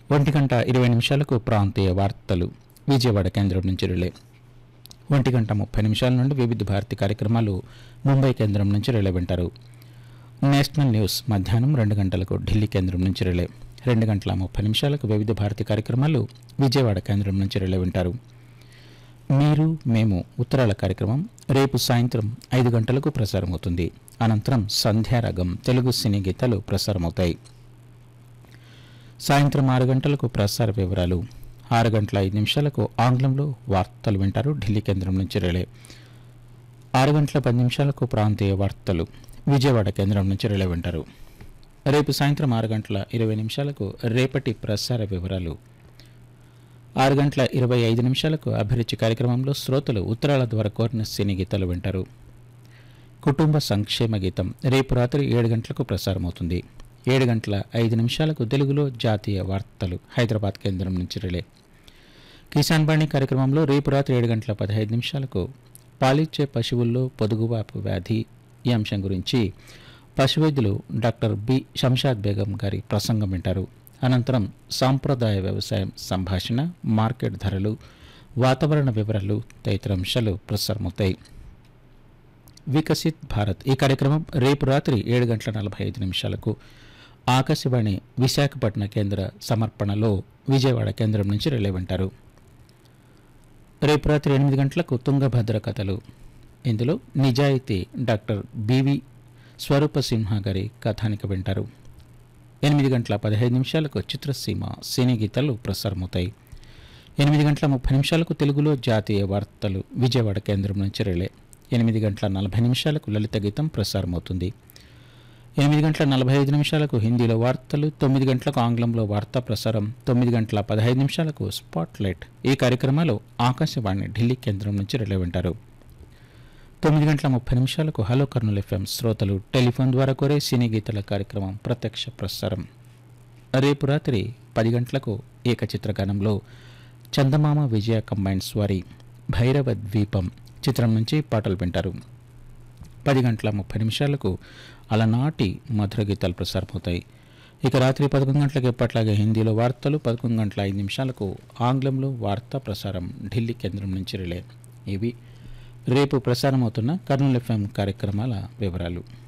ఒంటి గంట ఇరవై నిమిషాలకు ప్రాంతీయ వార్తలు విజయవాడ కేంద్రం నుంచి రిలే ఒంటి గంట ముప్పై నిమిషాల నుండి వివిధ భారతి కార్యక్రమాలు ముంబై కేంద్రం నుంచి రిలే వింటారు నేషనల్ న్యూస్ మధ్యాహ్నం రెండు గంటలకు ఢిల్లీ కేంద్రం నుంచి రిలే రెండు గంటల ముప్పై నిమిషాలకు వివిధ భారతి కార్యక్రమాలు విజయవాడ కేంద్రం నుంచి రిలే వింటారు మీరు మేము ఉత్తరాల కార్యక్రమం రేపు సాయంత్రం ఐదు గంటలకు ప్రసారమవుతుంది అనంతరం సంధ్యారాగం తెలుగు సినీ గీతాలు ప్రసారమవుతాయి సాయంత్రం ఆరు గంటలకు ప్రసార వివరాలు ఆరు గంటల ఐదు నిమిషాలకు ఆంగ్లంలో వార్తలు వింటారు ఢిల్లీ కేంద్రం నుంచి రిలే ఆరు గంటల పది నిమిషాలకు ప్రాంతీయ వార్తలు విజయవాడ కేంద్రం నుంచి రిలే వింటారు రేపు సాయంత్రం ఆరు గంటల ఇరవై నిమిషాలకు రేపటి ప్రసార వివరాలు ఆరు గంటల ఇరవై ఐదు నిమిషాలకు అభిరుచి కార్యక్రమంలో శ్రోతలు ఉత్తరాల ద్వారా కోరిన సినీ గీతాలు వింటారు కుటుంబ సంక్షేమ గీతం రేపు రాత్రి ఏడు గంటలకు ప్రసారమవుతుంది ఏడు గంటల ఐదు నిమిషాలకు తెలుగులో జాతీయ వార్తలు హైదరాబాద్ కేంద్రం నుంచి రిలే కిసాన్ బాణి కార్యక్రమంలో రేపు రాత్రి ఏడు గంటల పదహైదు నిమిషాలకు పాలిచ్చే పశువుల్లో పొదుగువాపు వ్యాధి ఈ అంశం గురించి పశువైద్యులు డాక్టర్ బి శంషాద్ బేగం గారి ప్రసంగం వింటారు అనంతరం సాంప్రదాయ వ్యవసాయం సంభాషణ మార్కెట్ ధరలు వాతావరణ వివరాలు తదితర అంశాలు ప్రసారమవుతాయి వికసిత్ భారత్ ఈ కార్యక్రమం రేపు రాత్రి ఏడు గంటల నలభై ఐదు నిమిషాలకు ఆకాశవాణి విశాఖపట్నం కేంద్ర సమర్పణలో విజయవాడ కేంద్రం నుంచి రిలే వింటారు రేపు రాత్రి ఎనిమిది గంటలకు తుంగభద్ర కథలు ఇందులో నిజాయితీ డాక్టర్ బివి స్వరూప సింహ గారి కథానిక వింటారు ఎనిమిది గంటల పదహైదు నిమిషాలకు చిత్రసీమ సినీ గీతాలు ప్రసారమవుతాయి ఎనిమిది గంటల ముప్పై నిమిషాలకు తెలుగులో జాతీయ వార్తలు విజయవాడ కేంద్రం నుంచి రిలే ఎనిమిది గంటల నలభై నిమిషాలకు లలిత గీతం ప్రసారమవుతుంది ఎనిమిది గంటల నలభై ఐదు నిమిషాలకు హిందీలో వార్తలు తొమ్మిది గంటలకు ఆంగ్లంలో వార్తా ప్రసారం తొమ్మిది గంటల పదహైదు నిమిషాలకు స్పాట్ లైట్ ఈ కార్యక్రమాలు ఆకాశవాణి ఢిల్లీ కేంద్రం నుంచి రిలే వింటారు తొమ్మిది గంటల ముప్పై నిమిషాలకు హలో కర్నూలు ఎఫ్ఎం శ్రోతలు టెలిఫోన్ ద్వారా కోరే సినీ గీతల కార్యక్రమం ప్రత్యక్ష ప్రసారం రేపు రాత్రి పది గంటలకు ఏకచిత్రగానంలో చందమామ విజయ కంబైన్స్ వారి భైరవ ద్వీపం చిత్రం నుంచి పాటలు వింటారు పది గంటల ముప్పై నిమిషాలకు అలనాటి మధుర గీతాలు ప్రసారమవుతాయి ఇక రాత్రి పదకొండు గంటలకు ఎప్పట్లాగే హిందీలో వార్తలు పదకొండు గంటల ఐదు నిమిషాలకు ఆంగ్లంలో వార్తా ప్రసారం ఢిల్లీ కేంద్రం నుంచి రిలే ఇవి రేపు ప్రసారమవుతున్న కర్నూలు ఎఫ్ఎం కార్యక్రమాల వివరాలు